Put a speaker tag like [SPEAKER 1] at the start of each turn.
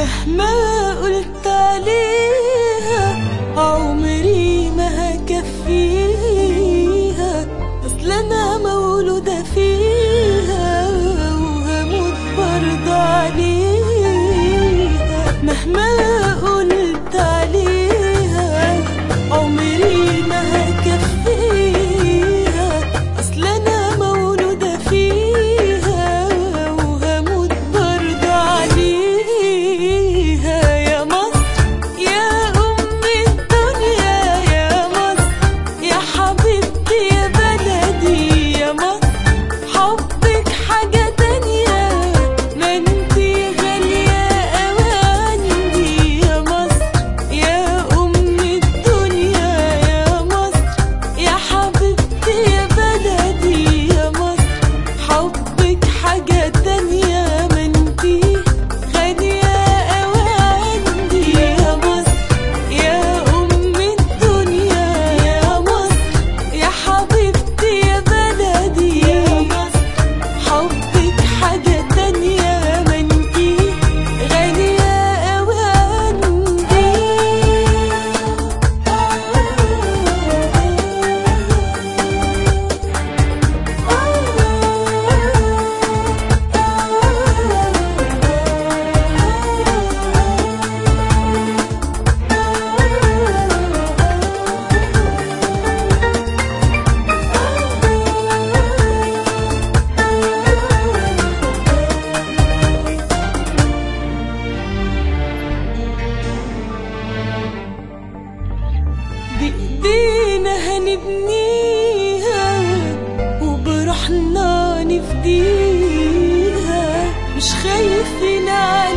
[SPEAKER 1] مهما قلت عليها عمري ما هكفيها اصل انا مولودة فيها وهموت برضه عليها مهما قلت عليها عمري ما هكفيها اصل انا مولودة فيها وهموت برضه عليها يا مصر يا ام الدنيا يا مصر يا حبيبتي يا بلدي يا مصر حبك حاجة تانية ما انتي غالية اوي عندي يا مصر يا ام الدنيا يا مصر يا حبيبتي يا بلدي يا مصر حبك حاجة تانية ما انتي غالية اوي عندي يا مصر يا ام الدنيا يا مصر يا حبيبتي يا بلدي يا مصر حبك حاجة تانية ما انتي غالية اوي بإيدينا هنبنيها وبروحنا نفديها مش خايفين عليها